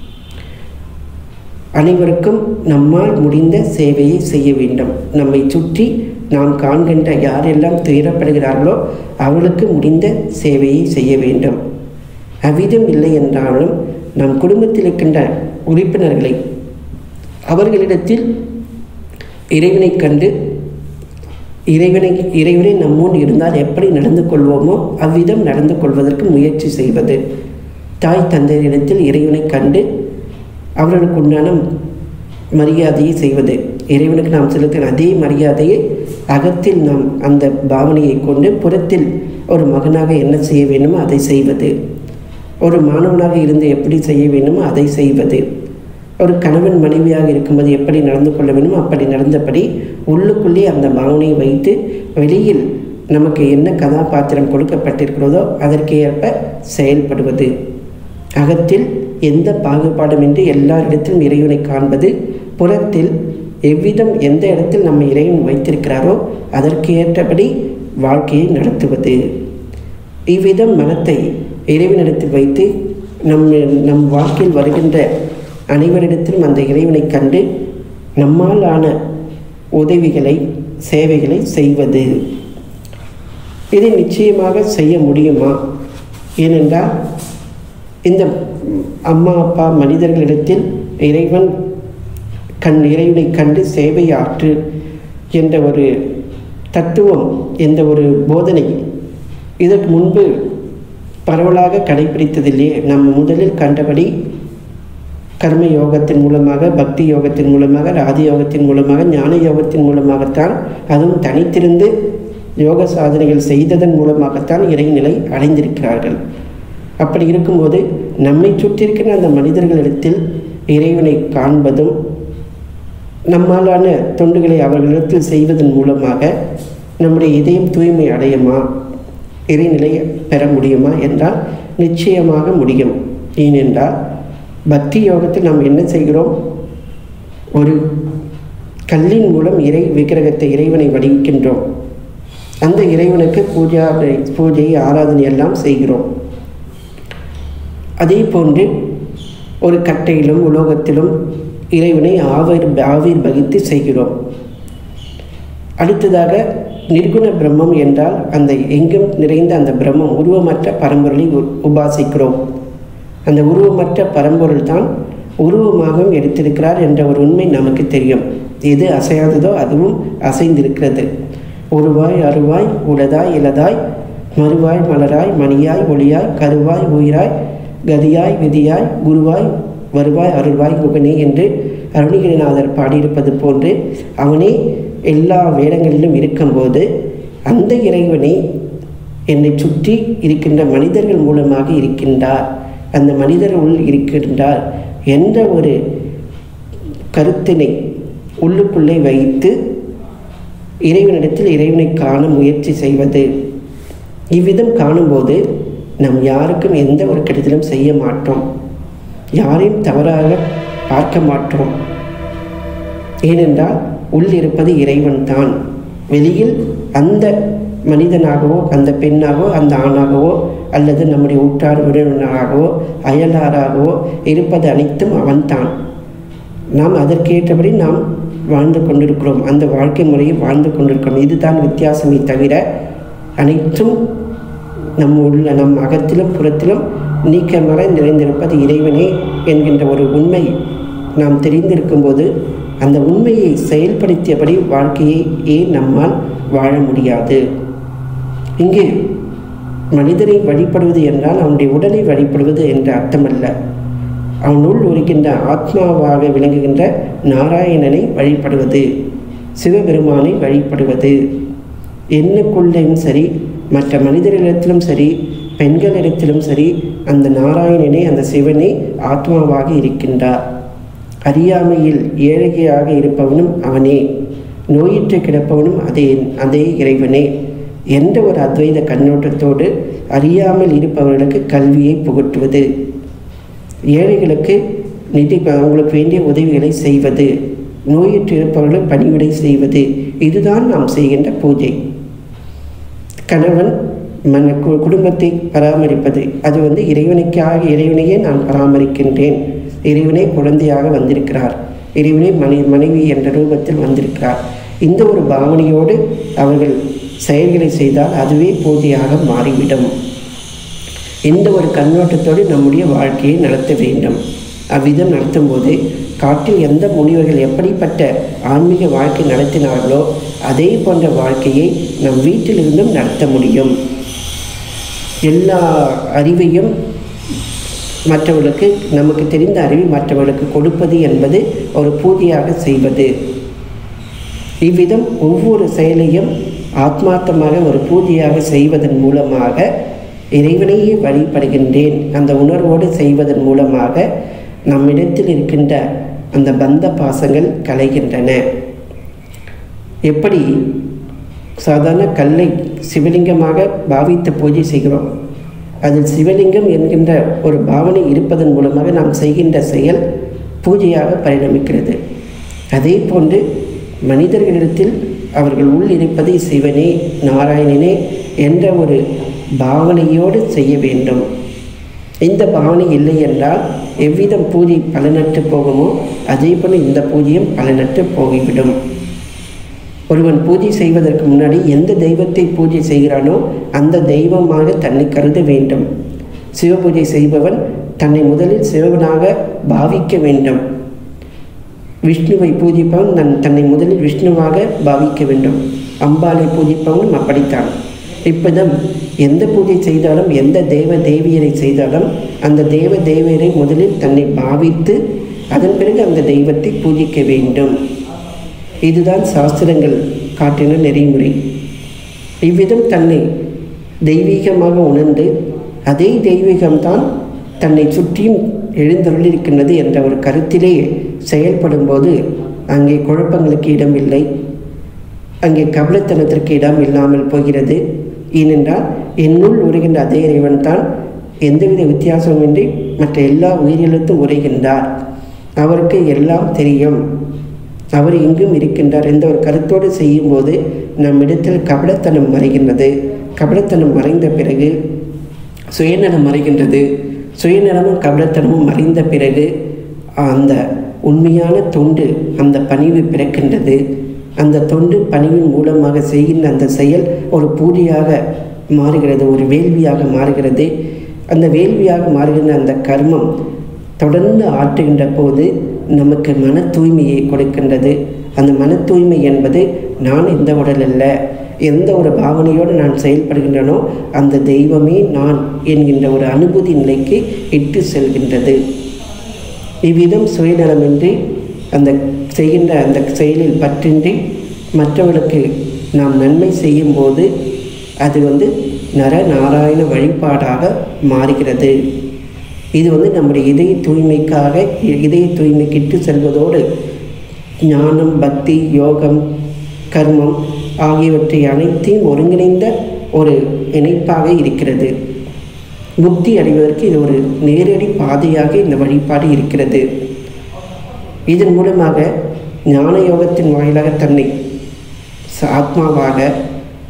Speaker 1: அனைவருக்கும் நம்மால் முடிந்த சேவையை செய்ய வேண்டும் நம்மை சுற்றி நாம் காண்கின்ற யாரெல்லாம் துயரப்படுகிறார்களோ அவர்களுக்கு முடிந்த சேவையை செய்ய வேண்டும் அவ்விதம் இல்லை என்றாலும் நம் குடும்பத்தில் இருக்கின்ற உறுப்பினர்களை அவர்களிடத்தில் இறைவனை கண்டு இறைவனை இறைவனை நம்மோடு இருந்தால் எப்படி நடந்து கொள்வோமோ அவ்விதம் நடந்து கொள்வதற்கு முயற்சி செய்வது தாய் தந்தையரிடத்தில் இறைவனை கண்டு அவர்களுக்கு உண்டான மரியாதையை செய்வது இறைவனுக்கு நாம் செலுத்தின அதே மரியாதையை அகத்தில் நாம் அந்த பாவனையை கொண்டு புறத்தில் ஒரு மகனாக என்ன செய்ய வேண்டுமோ அதை செய்வது ஒரு மாணவனாக இருந்து எப்படி செய்ய வேண்டுமோ அதை செய்வது ஒரு கணவன் மனைவியாக இருக்கும்போது எப்படி நடந்து கொள்ள வேண்டுமோ அப்படி நடந்தபடி உள்ளுக்குள்ளே அந்த பாவனையை வைத்து வெளியில் நமக்கு என்ன கதாபாத்திரம் கொடுக்கப்பட்டிருக்கிறதோ அதற்கு ஏற்ப செயல்படுவது அகத்தில் எந்த பாகுபாடுமின்றி எல்லாரிடத்திலும் இறைவனை காண்பது புறத்தில் எவ்விதம் எந்த இடத்தில் நம்ம இறைவன் வைத்திருக்கிறாரோ அதற்கு ஏற்றபடி வாழ்க்கையை நடத்துவது இவ்விதம் மனத்தை இறைவனிடத்தில் வைத்து நம் நம் வாழ்க்கையில் வருகின்ற அனைவரிடத்திலும் அந்த இறைவனை கண்டு நம்மால் ஆன உதவிகளை சேவைகளை செய்வது இதை நிச்சயமாக செய்ய முடியுமா ஏனென்றால் இந்த அம்மா அப்பா மனிதர்களிடத்தில் இறைவன் கண் இறைவனை கண்டு சேவை ஆற்று என்ற ஒரு தத்துவம் என்ற ஒரு போதனை இதற்கு முன்பு பரவலாக கடைபிடித்ததில்லையே நாம் முதலில் கண்டபடி கர்ம யோகத்தின் மூலமாக பக்தி யோகத்தின் மூலமாக ராதி யோகத்தின் மூலமாக ஞான யோகத்தின் மூலமாகத்தான் அதுவும் தனித்திருந்து யோக சாதனைகள் செய்ததன் மூலமாகத்தான் இறைநிலை அடைந்திருக்கிறார்கள் அப்படி இருக்கும்போது நம்மை சுற்றியிருக்கிற அந்த மனிதர்களிடத்தில் இறைவனை காண்பதும் நம்மாலான தொண்டுகளை அவர்களிடத்தில் செய்வதன் மூலமாக நம்முடைய இதயம் தூய்மை அடையுமா இறைநிலையை பெற முடியுமா என்றால் நிச்சயமாக முடியும் ஏனென்றால் பக்தி யோகத்தில் நாம் என்ன செய்கிறோம் ஒரு கல்லின் மூலம் இறை விக்கிரகத்தை இறைவனை வடிக்கின்றோம் அந்த இறைவனுக்கு பூஜா பூஜை ஆராதனை எல்லாம் செய்கிறோம் அதே போன்று ஒரு கட்டையிலும் உலோகத்திலும் இறைவனை ஆவிர் ஆவிர் பகித்து செய்கிறோம் அடுத்ததாக நிர்குண பிரம்மம் என்றால் அந்த எங்கும் நிறைந்த அந்த பிரம்மம் உருவமற்ற பரம்பொருளை உபாசிக்கிறோம் அந்த உருவமற்ற பரம்பொருள் தான் உருவமாகவும் எடுத்திருக்கிறார் என்ற ஒரு உண்மை நமக்கு தெரியும் எது அசையாததோ அதுவும் அசைந்திருக்கிறது உருவாய் அருவாய் உலதாய் இலதாய் மறுவாய் மலராய் மணியாய் ஒளியாய் கருவாய் உயிராய் கதியாய் விதியாய் குருவாய் வருவாய் அருள்வாய் குகனே என்று அருணகிரிநாதர் பாடியிருப்பது போன்று அவனே எல்லா வேடங்களிலும் இருக்கும்போது அந்த இறைவனை என்னை சுற்றி இருக்கின்ற மனிதர்கள் மூலமாக இருக்கின்றார் அந்த மனிதர் உள் இருக்கின்றார் என்ற ஒரு கருத்தினை உள்ளுக்குள்ளே வைத்து இறைவனிடத்தில் இறைவனை காண முயற்சி செய்வது இவ்விதம் காணும்போது நாம் யாருக்கும் எந்த ஒரு கெடுதலும் செய்ய மாட்டோம் யாரையும் தவறாக பார்க்க மாட்டோம் ஏனென்றால் உள் இருப்பது இறைவன் தான் வெளியில் அந்த மனிதனாகவோ அந்த பெண்ணாகவோ அந்த ஆணாகவோ அல்லது நம்முடைய உற்றார் உறவினராகவோ அயலாராகவோ இருப்பது அனைத்தும் அவன்தான் நாம் அதற்கேற்றபடி நாம் வாழ்ந்து கொண்டிருக்கிறோம் அந்த வாழ்க்கை முறையை வாழ்ந்து கொண்டிருக்கிறோம் இதுதான் வித்தியாசமே தவிர அனைத்தும் நம் உள்ள நம் அகத்திலும் புறத்திலும் நீக்கமர நிறைந்திருப்பது இறைவனே என்கின்ற ஒரு உண்மை நாம் தெரிந்திருக்கும்போது அந்த உண்மையை செயல்படுத்தியபடி வாழ்க்கையை ஏன் நம்மால் வாழ முடியாது இங்கே மனிதனை வழிபடுவது என்றால் அவனுடைய உடலை வழிபடுவது என்ற அர்த்தமல்ல அவனுள் உருகின்ற ஆத்மாவாக விளங்குகின்ற நாராயணனை வழிபடுவது சிவபெருமானை வழிபடுவது எண்ணுக்குள்ளேயும் சரி மற்ற மனிதர்களிடத்திலும் சரி பெண்களிடத்திலும் சரி அந்த நாராயணனே அந்த சிவனே ஆத்மாவாக இருக்கின்றார் அறியாமையில் ஏழையாக இருப்பவனும் அவனே நோயிற்று கிடப்பவனும் அதே அதே இறைவனே என்ற ஒரு அத்வைத கண்ணோட்டத்தோடு அறியாமல் இருப்பவர்களுக்கு கல்வியை புகட்டுவது ஏழைகளுக்கு நிதி அவங்களுக்கு வேண்டிய உதவிகளை செய்வது நோயுற்று இருப்பவர்களுக்கு பணிவிடை செய்வது இதுதான் நாம் செய்கின்ற பூஜை கணவன் மன கு- குடும்பத்தை பராமரிப்பது அது வந்து இறைவனுக்காக இறைவனையே நான் பராமரிக்கின்றேன் இறைவனே குழந்தையாக வந்திருக்கிறார் இறைவனே மனை மனைவி என்ற ரூபத்தில் வந்திருக்கிறார் இந்த ஒரு பாவனையோடு அவர்கள் செயல்களை செய்தால் அதுவே பூஜையாக மாறிவிடும் இந்த ஒரு கண்ணோட்டத்தோடு நம்முடைய வாழ்க்கையை நடத்த வேண்டும் அவ்விதம் நடத்தும்போது காட்டில் எந்த முனிவர்கள் எப்படிப்பட்ட ஆன்மீக வாழ்க்கை நடத்தினார்களோ அதே போன்ற வாழ்க்கையை நம் வீட்டிலிருந்தும் நடத்த முடியும் எல்லா அறிவையும் மற்றவர்களுக்கு நமக்கு தெரிந்த அறிவை மற்றவர்களுக்கு கொடுப்பது என்பது ஒரு பூஜையாக செய்வது இவ்விதம் ஒவ்வொரு செயலையும் ஆத்மார்த்தமாக ஒரு பூஜையாக செய்வதன் மூலமாக இறைவனையே வழிபடுகின்றேன் அந்த உணர்வோடு செய்வதன் மூலமாக நம்மிடத்தில் இருக்கின்ற அந்த பந்த பாசங்கள் கலைகின்றன எப்படி சாதாரண கல்லை சிவலிங்கமாக பாவித்து பூஜை செய்கிறோம் அதில் சிவலிங்கம் என்கின்ற ஒரு பாவனை இருப்பதன் மூலமாக நாம் செய்கின்ற செயல் பூஜையாக பரிணமிக்கிறது அதே போன்று மனிதர்களிடத்தில் அவர்கள் உள் இருப்பதை சிவனே நாராயணனே என்ற ஒரு பாவனையோடு செய்ய வேண்டும் இந்த பாவனை இல்லை என்றால் எவ்விதம் பூஜை பலனற்று போகுமோ அதே போல இந்த பூஜையும் பலனற்று போய்விடும் ஒருவன் பூஜை செய்வதற்கு முன்னாடி எந்த தெய்வத்தை பூஜை செய்கிறானோ அந்த தெய்வமாக தன்னை கருத வேண்டும் சிவபூஜை செய்பவன் தன்னை முதலில் சிவனாக பாவிக்க வேண்டும் விஷ்ணுவை பூஜிப்பவன் தன் தன்னை முதலில் விஷ்ணுவாக பாவிக்க வேண்டும் அம்பாளை பூஜிப்பவனும் அப்படித்தான் இப்போதான் எந்த பூஜை செய்தாலும் எந்த தேவ தேவியரை செய்தாலும் அந்த தேவ தேவியரை முதலில் தன்னை பாவித்து அதன் பிறகு அந்த தெய்வத்தை பூஜிக்க வேண்டும் இதுதான் சாஸ்திரங்கள் காட்டின நெறிமுறை இவ்விதம் தன்னை தெய்வீகமாக உணர்ந்து அதே தெய்வீகம்தான் தன்னை சுற்றியும் எழுந்தருளிருக்கின்றது என்ற ஒரு கருத்திலே செயல்படும்போது அங்கே குழப்பங்களுக்கு இடமில்லை அங்கே கபலத்தனத்திற்கு இடம் இல்லாமல் போகிறது ஏனென்றால் என்னுள் உரைகின்ற அதே இறைவன் தான் எந்தவித வித்தியாசமின்றி மற்ற எல்லா உயிரிழத்தும் உரைகின்றார் அவருக்கு எல்லாம் தெரியும் அவர் எங்கும் இருக்கின்றார் என்ற ஒரு கருத்தோடு செய்யும்போது நம்மிடத்தில் கபடத்தனம் மறைகின்றது கபடத்தனம் மறைந்த பிறகு சுயநலம் மறைகின்றது சுயநலமும் கபடத்தனமும் மறைந்த பிறகு அந்த உண்மையான தொண்டு அந்த பணிவு பிறக்கின்றது அந்த தொண்டு பணிவின் மூலமாக செய்கின்ற அந்த செயல் ஒரு பூஜையாக மாறுகிறது ஒரு வேள்வியாக மாறுகிறது அந்த வேள்வியாக மாறுகின்ற அந்த கர்மம் தொடர்ந்து ஆற்றுகின்ற போது நமக்கு மன தூய்மையை கொடுக்கின்றது அந்த மன தூய்மை என்பது நான் இந்த உடல் அல்ல எந்த ஒரு பாவனையோடு நான் செயல்படுகின்றனோ அந்த தெய்வமே நான் என்கின்ற ஒரு அனுபூதி நிலைக்கு இட்டு செல்கின்றது இவ்விதம் சுயநலமின்றி அந்த செய்கின்ற அந்த செயலில் பற்றின்றி மற்றவர்களுக்கு நாம் நன்மை செய்யும்போது அது வந்து நர நாராயண வழிபாடாக மாறுகிறது இது வந்து நம்முடைய இதய தூய்மைக்காக இதய தூய்மைக்கு இட்டு செல்வதோடு ஞானம் பக்தி யோகம் கர்மம் ஆகியவற்றை அனைத்தையும் ஒருங்கிணைந்த ஒரு இணைப்பாக இருக்கிறது முக்தி அடைவதற்கு இது ஒரு நேரடி பாதையாக இந்த வழிபாடு இருக்கிறது இதன் மூலமாக ஞான யோகத்தின் வாயிலாக தன்னை ச- ஆத்மாவாக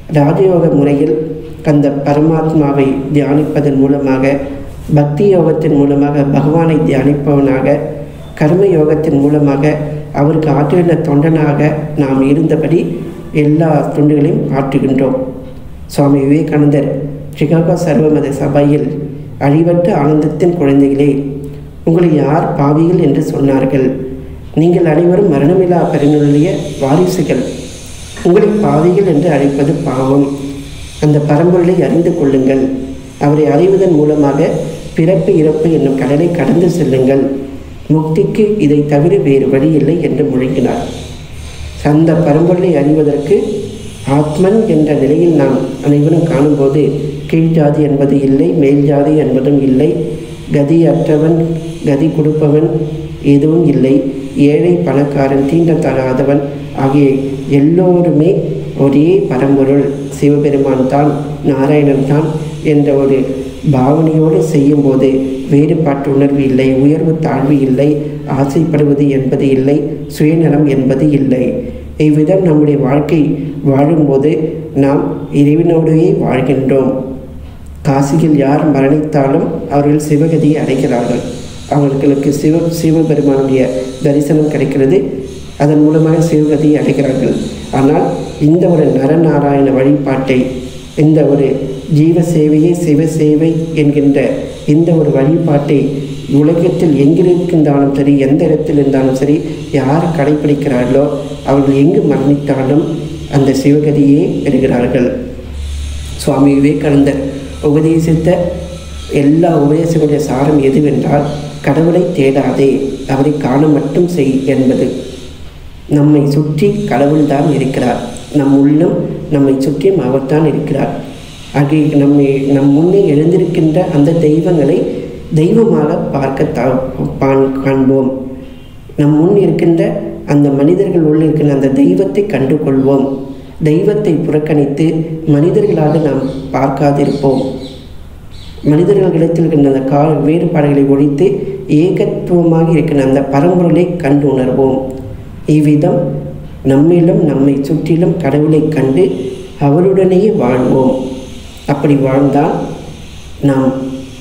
Speaker 1: ராஜயோக முறையில் அந்த பரமாத்மாவை தியானிப்பதன் மூலமாக பக்தி யோகத்தின் மூலமாக பகவானை தியானிப்பவனாக கர்ம யோகத்தின் மூலமாக அவருக்கு ஆற்றுகின்ற தொண்டனாக நாம் இருந்தபடி எல்லா தொண்டுகளையும் ஆற்றுகின்றோம் சுவாமி விவேகானந்தர் சிகாகோ சர்வமத சபையில் அழிவற்ற ஆனந்தத்தின் குழந்தைகளே உங்களை யார் பாவிகள் என்று சொன்னார்கள் நீங்கள் அனைவரும் மரணமில்லா பெருநிலைய வாரிசுகள் உங்களை பாவிகள் என்று அழைப்பது பாவம் அந்த பரம்பொருளை அறிந்து கொள்ளுங்கள் அவரை அறிவதன் மூலமாக பிறப்பு இறப்பு என்னும் கடலை கடந்து செல்லுங்கள் முக்திக்கு இதை தவிர வேறு வழி இல்லை என்று முழங்கினார் அந்த பரம்பொருளை அறிவதற்கு ஆத்மன் என்ற நிலையில் நாம் அனைவரும் காணும்போது கீழ் ஜாதி என்பது இல்லை மேல் ஜாதி என்பதும் இல்லை கதி அற்றவன் கதி கொடுப்பவன் எதுவும் இல்லை ஏழை பணக்காரன் தீண்டத்தகாதவன் ஆகிய எல்லோருமே ஒரே பரம்பொருள் சிவபெருமான் தான் நாராயணன் தான் என்ற ஒரு பாவனையோடு செய்யும்போது வேறுபாட்டு உணர்வு இல்லை உயர்வு தாழ்வு இல்லை ஆசைப்படுவது என்பது இல்லை சுயநலம் என்பது இல்லை இவ்விதம் நம்முடைய வாழ்க்கை வாழும்போது நாம் இறைவனோடையே வாழ்கின்றோம் காசியில் யார் மரணித்தாலும் அவர்கள் சிவகதியை அடைகிறார்கள் அவர்களுக்கு சிவ சிவபெருமானுடைய தரிசனம் கிடைக்கிறது அதன் மூலமாக சிவகதியை அடைகிறார்கள் ஆனால் இந்த ஒரு நரநாராயண வழிபாட்டை இந்த ஒரு ஜீவ சேவையே சிவ சேவை என்கின்ற இந்த ஒரு வழிபாட்டை உலகத்தில் எங்கிருந்தாலும் சரி எந்த இடத்தில் இருந்தாலும் சரி யார் கடைபிடிக்கிறார்களோ அவர்கள் எங்கு மரணித்தாலும் அந்த சிவகதியே பெறுகிறார்கள் சுவாமி விவேகானந்தர் உபதேசித்த எல்லா உபதேசங்களுடைய சாரம் எதுவென்றால் கடவுளை தேடாதே அவரை காண மட்டும் செய் என்பது நம்மை சுற்றி கடவுள்தான் இருக்கிறார் நம் உள்ளம் நம்மை சுற்றியும் அவர்தான் இருக்கிறார் ஆகிய நம்மை நம் முன்னே எழுந்திருக்கின்ற அந்த தெய்வங்களை தெய்வமாக பார்க்க தா பான் காண்போம் நம் முன் இருக்கின்ற அந்த மனிதர்கள் உள்ள இருக்கின்ற அந்த தெய்வத்தை கண்டு கொள்வோம் தெய்வத்தை புறக்கணித்து மனிதர்களாக நாம் பார்க்காதிருப்போம் மனிதர்களிடத்தில் இருக்கின்ற அந்த கா வேறுபாடுகளை ஒழித்து ஏகத்துவமாக இருக்கின்ற அந்த பரம்பொருளை கண்டு உணர்வோம் இவ்விதம் நம்மிலும் நம்மை சுற்றிலும் கடவுளை கண்டு அவருடனேயே வாழ்வோம் அப்படி வாழ்ந்தால் நாம்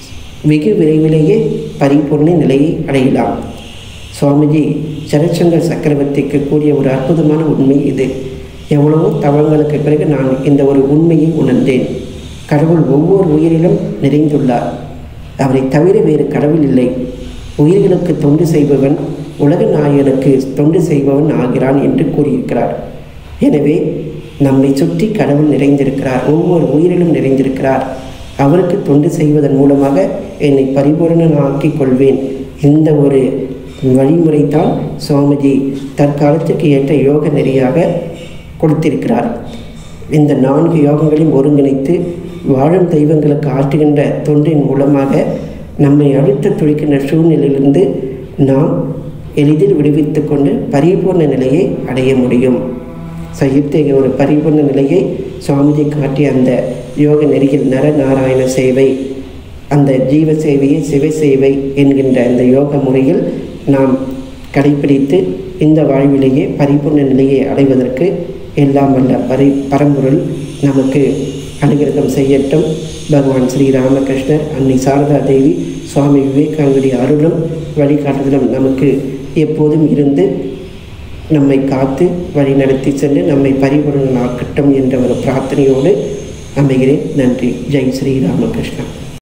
Speaker 1: வெகு விரைவிலேயே பரிபூர்ண நிலையை அடையலாம் சுவாமிஜி சரச்சந்திர சக்கரவர்த்திக்கு கூறிய ஒரு அற்புதமான உண்மை இது எவ்வளவோ தவங்களுக்கு பிறகு நான் இந்த ஒரு உண்மையை உணர்ந்தேன் கடவுள் ஒவ்வொரு உயிரிலும் நிறைந்துள்ளார் அவரை தவிர வேறு கடவுள் இல்லை உயிர்களுக்கு தொண்டு செய்பவன் உலக நாயனுக்கு தொண்டு செய்பவன் ஆகிறான் என்று கூறியிருக்கிறார் எனவே நம்மை சுற்றி கடவுள் நிறைந்திருக்கிறார் ஒவ்வொரு உயிரிலும் நிறைந்திருக்கிறார் அவருக்கு தொண்டு செய்வதன் மூலமாக என்னை பரிபூரணனாக்கிக் கொள்வேன் இந்த ஒரு வழிமுறை தான் சுவாமிஜி தற்காலத்துக்கு ஏற்ற யோக நெறியாக கொடுத்திருக்கிறார் இந்த நான்கு யோகங்களையும் ஒருங்கிணைத்து வாழும் தெய்வங்களுக்கு ஆற்றுகின்ற தொண்டின் மூலமாக நம்மை அழுத்த துடிக்கின்ற சூழ்நிலையிலிருந்து நாம் எளிதில் விடுவித்து கொண்டு பரிபூர்ண நிலையை அடைய முடியும் ஸோ இத்தகைய ஒரு பரிபூர்ண நிலையை சுவாமிஜி காட்டிய அந்த யோக நெறியில் நரநாராயண சேவை அந்த ஜீவ சேவையை சிவ சேவை என்கின்ற அந்த யோக முறையில் நாம் கடைபிடித்து இந்த வாழ்விலேயே பரிபூர்ண நிலையை அடைவதற்கு எல்லாம் வல்ல பரி பரம்பொருள் நமக்கு அனுகிரகம் செய்யட்டும் பகவான் ஸ்ரீ ராமகிருஷ்ணர் அன்னை சாரதா தேவி சுவாமி விவேகானந்தருடைய அருளும் வழிகாட்டுதலும் நமக்கு எப்போதும் இருந்து நம்மை காத்து வழி நடத்தி சென்று நம்மை பரிபூரணமாக்கட்டும் என்ற ஒரு பிரார்த்தனையோடு அமைகிறேன் நன்றி ஜெய் ஸ்ரீ ராமகிருஷ்ணா